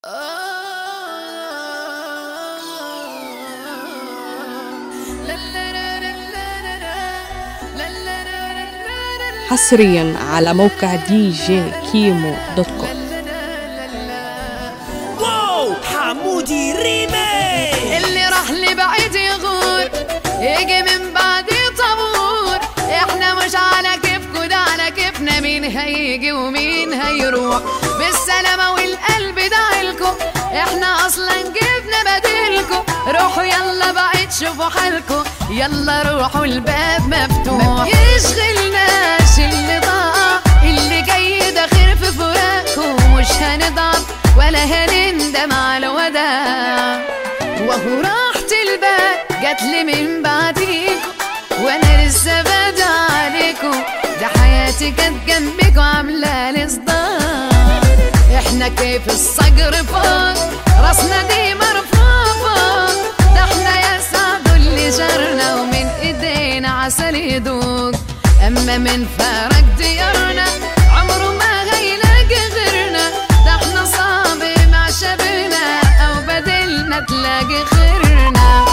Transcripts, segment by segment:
حصريا على موقع دي جي كيمو دوت كوم واو حمودي ريمي اللي راح لبعيد يغور يجي من بعد طابور احنا مش على كيفكو ده على كيفنا مين هيجي ومين هيروح بالسلامة والقلب دعيلكم احنا اصلا جبنا بديلكم روحوا يلا بعيد شوفوا حالكم يلا روحوا الباب مفتوح ما يشغلناش اللي ضاع اللي جاي ده خير في فراقكم مش هنضعف ولا هنندم على وداع وهو راحة البال جاتلي من بعديكم وانا لسه بادع عليكم ده حياتي كانت جنبكم عامله لي صداع احنا كيف الصقر فوق راسنا دي مرفوفة ده احنا يا سعد اللي جرنا ومن ايدينا عسل يدوق اما من فرق ديارنا عمره ما هيلاقي غيرنا ده احنا صعب مع شبنا او بدلنا تلاقي خيرنا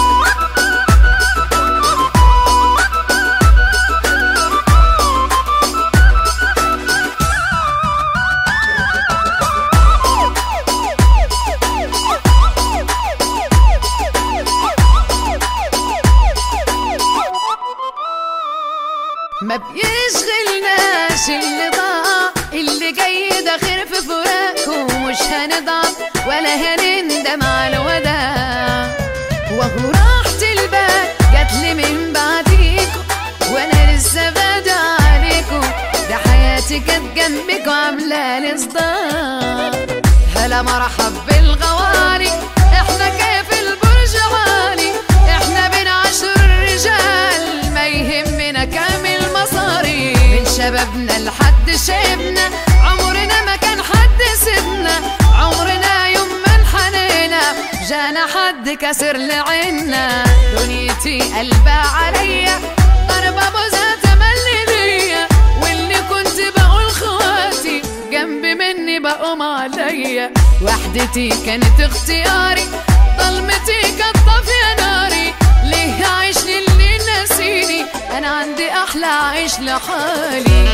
ما بيشغلناش اللي ضاع اللي جاي ده خير في فراقكم مش هنضعف ولا هنندم على وداع وهو راحة البال جاتلي من بعديكم وانا لسه بادع عليكم ده حياتي كانت جنبكم عامله لي صداع هلا مرحب بالغواري احنا كيف البرج عالي احنا بين عشر رجال ما يهمنا كامل مصاري من شبابنا لحد شيبنا عمرنا ما كان حد سيبنا عمرنا يوم ما انحنينا جانا حد كسر لعنا دنيتي قلبها عليا ضربة بوزة تملي ليا واللي كنت بقول خواتي جنبي مني بقوم عليا وحدتي كانت اختياري ظلمتي كانت طافية ناري ليه عايش للي ناسيني انا عندي احلى عيش لحالي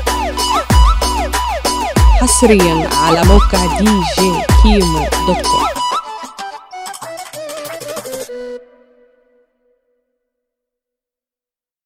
حصريا على موقع دي جي كيمو دوت كوم